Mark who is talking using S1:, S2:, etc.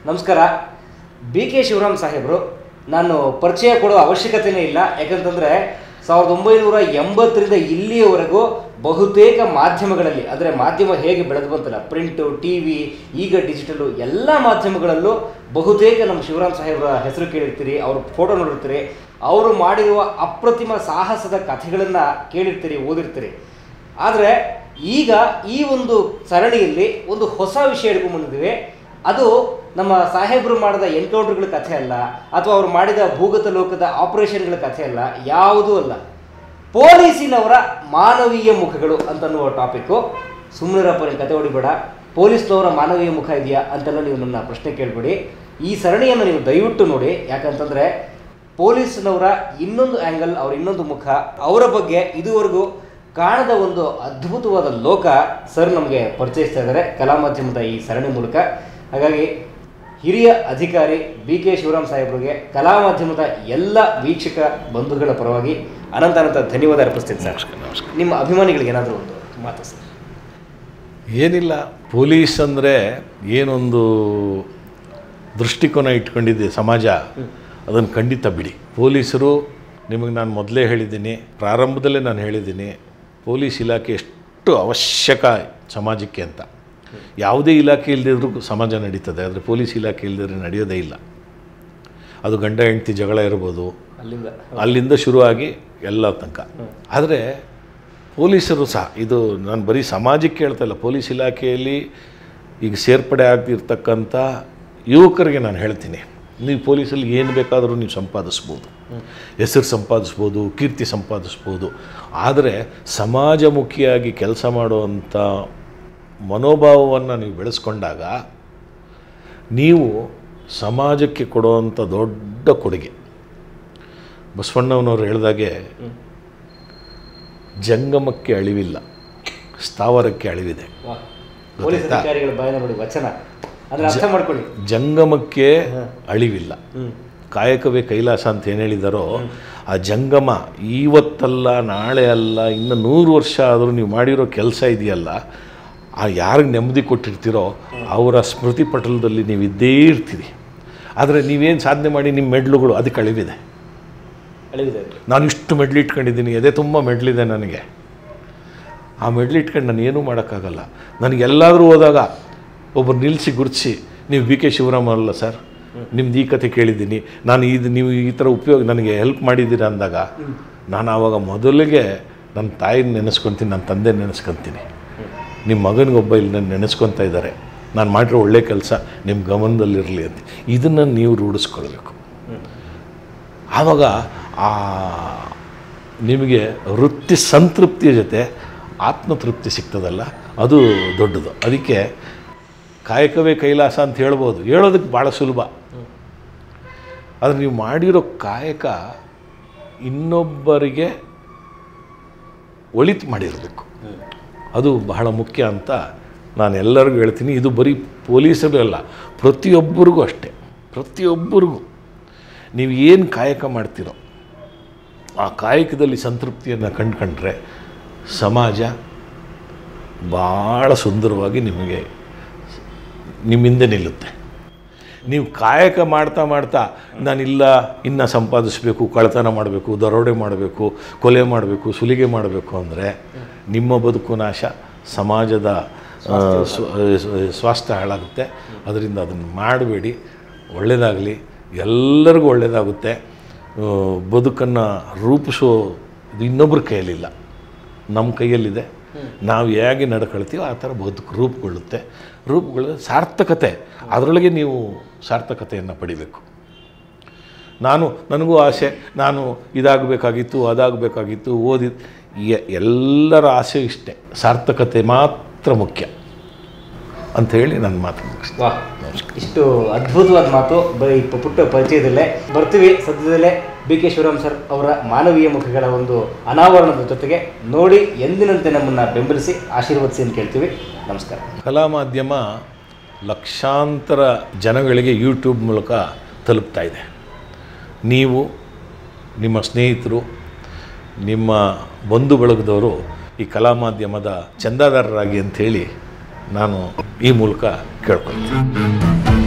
S1: ನಮಸ್ಕಾರ B K Shivaram ಸಾಹೇಬರು ನಾನು ಪರಿಚಯ ಕೊಡೋ ಅವಶ್ಯಕತೆನೇ ಇಲ್ಲ ಯಾಕಂತಂದರೆ ಸಾವಿರದ ಒಂಬೈನೂರ ಎಂಬತ್ತರಿಂದ ಇಲ್ಲಿಯವರೆಗೂ ಬಹುತೇಕ ಮಾಧ್ಯಮಗಳಲ್ಲಿ ಅಂದರೆ ಮಾಧ್ಯಮ ಹೇಗೆ ಬೆಳೆದು ಬಂತಲ್ಲ ಪ್ರಿಂಟು ಟಿ ವಿ ಈಗ ಡಿಜಿಟಲು ಎಲ್ಲ ಮಾಧ್ಯಮಗಳಲ್ಲೂ ಬಹುತೇಕ ನಮ್ಮ ಶಿವರಾಮ್ ಸಾಹೇಬರ ಹೆಸರು ಕೇಳಿರ್ತೀರಿ ಅವ್ರ ಫೋಟೋ ನೋಡಿರ್ತೀರಿ ಅವರು ಮಾಡಿರುವ ಅಪ್ರತಿಮ ಸಾಹಸದ ಕಥೆಗಳನ್ನು ಕೇಳಿರ್ತೀರಿ ಓದಿರ್ತೀರಿ ಆದರೆ ಈಗ ಈ ಒಂದು ಸರಣಿಯಲ್ಲಿ ಒಂದು ಹೊಸ ವಿಷಯ ಹಿಡ್ಕೊಂಡು ಬಂದಿದ್ದೀವಿ ಅದು ನಮ್ಮ ಸಾಹೇಬರು ಮಾಡಿದ ಎನ್ಕೌಂಟರ್ಗಳ ಕಥೆ ಅಲ್ಲ ಅಥವಾ ಅವ್ರು ಮಾಡಿದ ಭೂಗತ ಲೋಕದ ಆಪರೇಷನ್ಗಳ ಕಥೆ ಅಲ್ಲ ಯಾವುದೂ ಅಲ್ಲ ಪೊಲೀಸಿನವರ ಮಾನವೀಯ ಮುಖಗಳು ಅಂತನ್ನುವ ಟಾಪಿಕ್ಕು ಸುಮ್ಮನಿರಪ್ಪ ನೀನು ಕತೆ ಹೊಡಿಬೇಡ ಪೊಲೀಸ್ನವರ ಮಾನವೀಯ ಮುಖ ಇದೆಯಾ ಅಂತೆಲ್ಲ ನೀವು ನನ್ನ ಪ್ರಶ್ನೆ ಕೇಳಬೇಡಿ ಈ ಸರಣಿಯನ್ನು ನೀವು ದಯವಿಟ್ಟು ನೋಡಿ ಯಾಕಂತಂದರೆ ಪೊಲೀಸ್ನವರ ಇನ್ನೊಂದು ಆ್ಯಂಗಲ್ ಅವ್ರ ಇನ್ನೊಂದು ಮುಖ ಅವರ ಬಗ್ಗೆ ಇದುವರೆಗೂ ಕಾಣದ ಒಂದು ಅದ್ಭುತವಾದ ಲೋಕ ಸರ್ ನಮಗೆ ಪರಿಚಯಿಸ್ತಾ ಇದ್ದಾರೆ ಕಲಾ ಮಾಧ್ಯಮದ ಈ ಸರಣಿ ಮೂಲಕ ಹಾಗಾಗಿ ಹಿರಿಯ ಅಧಿಕಾರಿ ಬಿ ಕೆ ಶಿವರಾಮ್ ಸಾಹೇಬ್ರಿಗೆ ಕಲಾ ಮಾಧ್ಯಮದ ಎಲ್ಲ ವೀಕ್ಷಕ ಬಂಧುಗಳ ಪರವಾಗಿ ಅನಂತ ಅನಂತ ಧನ್ಯವಾದ ಅರ್ಪಿಸ್ತೀನಿ ಸರ್ ನಿಮ್ಮ ಅಭಿಮಾನಿಗಳಿಗೆ ಏನಾದರೂ ಒಂದು ಮಾತು ಸರ್
S2: ಏನಿಲ್ಲ ಪೊಲೀಸ್ ಅಂದರೆ ಏನೊಂದು ದೃಷ್ಟಿಕೋನ ಇಟ್ಕೊಂಡಿದೆ ಸಮಾಜ ಅದನ್ನು ಖಂಡಿತ ಬಿಡಿ ಪೊಲೀಸರು ನಿಮಗೆ ನಾನು ಮೊದಲೇ ಹೇಳಿದ್ದೀನಿ ಪ್ರಾರಂಭದಲ್ಲೇ ನಾನು ಹೇಳಿದ್ದೀನಿ ಪೊಲೀಸ್ ಇಲಾಖೆ ಎಷ್ಟು ಅವಶ್ಯಕ ಸಮಾಜಕ್ಕೆ ಅಂತ ಯಾವುದೇ ಇಲಾಖೆ ಇಲ್ಲದಿದ್ರೂ ಸಮಾಜ ನಡೀತದೆ ಆದರೆ ಪೊಲೀಸ್ ಇಲಾಖೆ ಇಲ್ಲದಿದ್ರೆ ನಡೆಯೋದೇ ಇಲ್ಲ ಅದು ಗಂಡ ಹೆಂಡತಿ ಜಗಳ ಇರ್ಬೋದು
S1: ಅಲ್ಲಿಂದ
S2: ಅಲ್ಲಿಂದ ಶುರುವಾಗಿ ಎಲ್ಲ ತನಕ ಆದರೆ ಪೊಲೀಸರು ಸಹ ಇದು ನಾನು ಬರೀ ಸಮಾಜಕ್ಕೆ ಹೇಳ್ತಾ ಇಲ್ಲ ಪೊಲೀಸ್ ಇಲಾಖೆಯಲ್ಲಿ ಈಗ ಸೇರ್ಪಡೆ ಆಗ್ತಿರ್ತಕ್ಕಂಥ ಯುವಕರಿಗೆ ನಾನು ಹೇಳ್ತೀನಿ ನೀವು ಪೊಲೀಸಲ್ಲಿ ಏನು ಬೇಕಾದರೂ ನೀವು ಸಂಪಾದಿಸ್ಬೋದು ಹೆಸರು ಸಂಪಾದಿಸ್ಬೋದು ಕೀರ್ತಿ ಸಂಪಾದಿಸ್ಬೋದು ಆದರೆ ಸಮಾಜಮುಖಿಯಾಗಿ ಕೆಲಸ ಮಾಡುವಂಥ ಮನೋಭಾವವನ್ನು ನೀವು ಬೆಳೆಸ್ಕೊಂಡಾಗ ನೀವು ಸಮಾಜಕ್ಕೆ ಕೊಡುವಂಥ ದೊಡ್ಡ ಕೊಡುಗೆ ಬಸವಣ್ಣವನವರು ಹೇಳಿದಾಗೆ ಜಂಗಮಕ್ಕೆ ಅಳಿವಿಲ್ಲ ಸ್ಥಾವರಕ್ಕೆ ಅಳಿವಿದೆ
S1: ವಾಹ್. ಪೊಲೀಸ್ ಅಧಿಕಾರಿಗಳ ಬಾಯಿನ ನೋಡಿ ವಚನ ಅಂದ್ರೆ ಅರ್ಥ ಮಾಡ್ಕೊಳ್ಳಿ
S2: ಜಂಗಮಕ್ಕೆ ಅಳಿವಿಲ್ಲ
S1: ಹ್ಮ್
S2: ಕಾಯಕವೇ ಕೈಲಾಸ ಅಂತ ಏನು ಹೇಳಿದಾರೋ ಆ ಜಂಗಮ ಇವತ್ತಲ್ಲ ನಾಳೆ ಅಲ್ಲ ಇನ್ನು ನೂರು ವರ್ಷ ಆದರೂ ನೀವು ಮಾಡಿರೋ ಕೆಲಸ ಇದೆಯಲ್ಲ ಆ ಯಾರಿಗೆ ನೆಮ್ಮದಿ ಕೊಟ್ಟಿರ್ತೀರೋ ಅವರ ಸ್ಮೃತಿ ಪಟಲದಲ್ಲಿ ನೀವು ಇದ್ದೇ ಇರ್ತೀರಿ ಆದರೆ ನೀವೇನು ಸಾಧನೆ ಮಾಡಿ ನಿಮ್ಮ ಮೆಡ್ಲುಗಳು ಅದಕ್ಕೆ ಅಳಿವಿದೆ
S1: ಅಳಿವಿದೆ
S2: ನಾನು ಇಷ್ಟು ಮೆಡ್ಲ್ ಇಟ್ಕೊಂಡಿದ್ದೀನಿ ಎದೆ ತುಂಬ ಮೆಡ್ಲಿದೆ ನನಗೆ ಆ ಮೆಡ್ಲ್ ಇಟ್ಕೊಂಡು ನಾನು ಏನೂ ಮಾಡೋಕ್ಕಾಗಲ್ಲ ನನಗೆ ಎಲ್ಲಾದರೂ ಹೋದಾಗ ಒಬ್ಬರು ನಿಲ್ಲಿಸಿ ಗುರುತಿಸಿ ನೀವು ಬಿ ಕೆ ಶಿವರಾಮ ಅಲ್ಲ ಸರ್ ನಿಮ್ದು ಈ ಕಥೆ ಕೇಳಿದ್ದೀನಿ ನಾನು ಇದು ನೀವು ಈ ಥರ ಉಪಯೋಗ ನನಗೆ ಹೆಲ್ಪ್ ಮಾಡಿದ್ದೀರಾ ಅಂದಾಗ ನಾನು ಆವಾಗ ಮೊದಲಿಗೆ ನನ್ನ ತಾಯಿನ ನೆನೆಸ್ಕೊತೀನಿ ನನ್ನ ತಂದೆ ನೆನೆಸ್ಕೊತೀನಿ ನಿಮ್ಮ ಮಗನಿಗೊಬ್ಬ ಇಲ್ಲಿ ನನ್ನ ನೆನೆಸ್ಕೊತಾ ಇದ್ದಾರೆ ನಾನು ಮಾಡಿರೋ ಒಳ್ಳೆ ಕೆಲಸ ನಿಮ್ಮ ಗಮನದಲ್ಲಿರಲಿ ಅಂತ ಇದನ್ನು ನೀವು ರೂಢಿಸ್ಕೊಳ್ಬೇಕು ಆವಾಗ ಆ ನಿಮಗೆ ವೃತ್ತಿ ಸಂತೃಪ್ತಿಯ ಜೊತೆ ಆತ್ಮತೃಪ್ತಿ ಸಿಗ್ತದಲ್ಲ ಅದು ದೊಡ್ಡದು ಅದಕ್ಕೆ ಕಾಯಕವೇ ಕೈಲಾಸ ಅಂತ ಹೇಳ್ಬೋದು ಹೇಳೋದಕ್ಕೆ ಭಾಳ ಸುಲಭ ಆದರೆ ನೀವು ಮಾಡಿರೋ ಕಾಯಕ ಇನ್ನೊಬ್ಬರಿಗೆ ಒಳಿತು ಮಾಡಿರಬೇಕು ಅದು ಬಹಳ ಮುಖ್ಯ ಅಂತ ನಾನು ಎಲ್ಲರಿಗೂ ಹೇಳ್ತೀನಿ ಇದು ಬರೀ ಪೊಲೀಸರು ಅಲ್ಲ ಪ್ರತಿಯೊಬ್ಬರಿಗೂ ಅಷ್ಟೇ ಪ್ರತಿಯೊಬ್ಬರಿಗೂ ನೀವು ಏನು ಕಾಯಕ ಮಾಡ್ತೀರೋ ಆ ಕಾಯಕದಲ್ಲಿ ಸಂತೃಪ್ತಿಯನ್ನು ಕಂಡ್ಕೊಂಡ್ರೆ ಸಮಾಜ ಭಾಳ ಸುಂದರವಾಗಿ ನಿಮಗೆ ನಿಮ್ಮಿಂದ ನಿಲ್ಲುತ್ತೆ ನೀವು ಕಾಯಕ ಮಾಡ್ತಾ ಮಾಡ್ತಾ ನಾನಿಲ್ಲ ಇನ್ನು ಸಂಪಾದಿಸಬೇಕು ಕಳ್ತನ ಮಾಡಬೇಕು ದರೋಡೆ ಮಾಡಬೇಕು ಕೊಲೆ ಮಾಡಬೇಕು ಸುಲಿಗೆ ಮಾಡಬೇಕು ಅಂದರೆ ನಿಮ್ಮ ಬದುಕು ನಾಶ ಸಮಾಜದ ಆ, ಸ್ವ- ಸ್ವ- ಸ್ವಾಸ್ಥ್ಯ ಹಾಳಾಗುತ್ತೆ ಅದರಿಂದ ಅದನ್ನು ಮಾಡಬೇಡಿ ಒಳ್ಳೆಯದಾಗಲಿ ಎಲ್ಲರಿಗೂ ಒಳ್ಳೆಯದಾಗುತ್ತೆ ಬದುಕನ್ನು ರೂಪಿಸೋ ಇದು ಇನ್ನೊಬ್ಬರ ಕೈಯಲ್ಲಿಲ್ಲ ನಮ್ಮ ಕೈಯಲ್ಲಿದೆ ನಾವು ಹೇಗೆ ನಡ್ಕೊಳ್ತೀವೋ ಆ ಥರ ಬದುಕು ರೂಪುಗೊಳ್ಳುತ್ತೆ ರೂಪುಗೊಳ್ಳ ಸಾರ್ಥಕತೆ ಅದರೊಳಗೆ ನೀವು ಸಾರ್ಥಕತೆಯನ್ನು ಪಡಿಬೇಕು ನಾನು ನನಗೂ ಆಸೆ ನಾನು ಇದಾಗಬೇಕಾಗಿತ್ತು ಅದಾಗಬೇಕಾಗಿತ್ತು ಓದಿ ಎ- ಎಲ್ಲರ ಆಸೆ ಇಷ್ಟೇ ಸಾರ್ಥಕತೆ ಮಾತ್ರ ಮುಖ್ಯ ಅಂತ ಹೇಳಿ ನನ್ನ ಮಾತು ಮುಗಿಸ್ತೀನಿ
S1: ವಾಹ್ ಇಷ್ಟು ಅದ್ಭುತವಾದ ಮಾತು ಬರೀ ಪ- ಪುಟ್ಟ ಪರಿಚಯದಲ್ಲೇ ಬರ್ತೀವಿ ಸದ್ಯದಲ್ಲೇ ಬಿ ಕೆ ಶಿವರಾಮ್ ಸರ್ ಅವರ ಮಾನವೀಯ ಮುಖಗಳ ಒಂದು ಅನಾವರಣದ ಜೊತೆಗೆ ನೋಡಿ ಎಂದಿನಂತೆ ನಮ್ಮನ್ನು ಬೆಂಬಲಿಸಿ ಆಶೀರ್ವದಿಸಿ ಅಂತ ಕೇಳ್ತೀವಿ ನಮಸ್ಕಾರ
S2: ಕಲಾ ಮಾಧ್ಯಮ ಲಕ್ಷಾಂತರ ಜನಗಳಿಗೆ ಯೂಟ್ಯೂಬ್ ಮೂಲಕ ತಲುಪ್ತಾ ಇದೆ ನೀವು ನಿಮ್ಮ ಸ್ನೇಹಿತರು ನಿಮ್ಮ ಬಂಧು ಬಳಗದವರು ಈ ಕಲಾ ಮಾಧ್ಯಮದ ಚಂದಾದಾರರಾಗಿ ಅಂಥೇಳಿ ನಾನು ಈ ಮೂಲಕ ಕೇಳ್ಕೊಳ್ತೀನಿ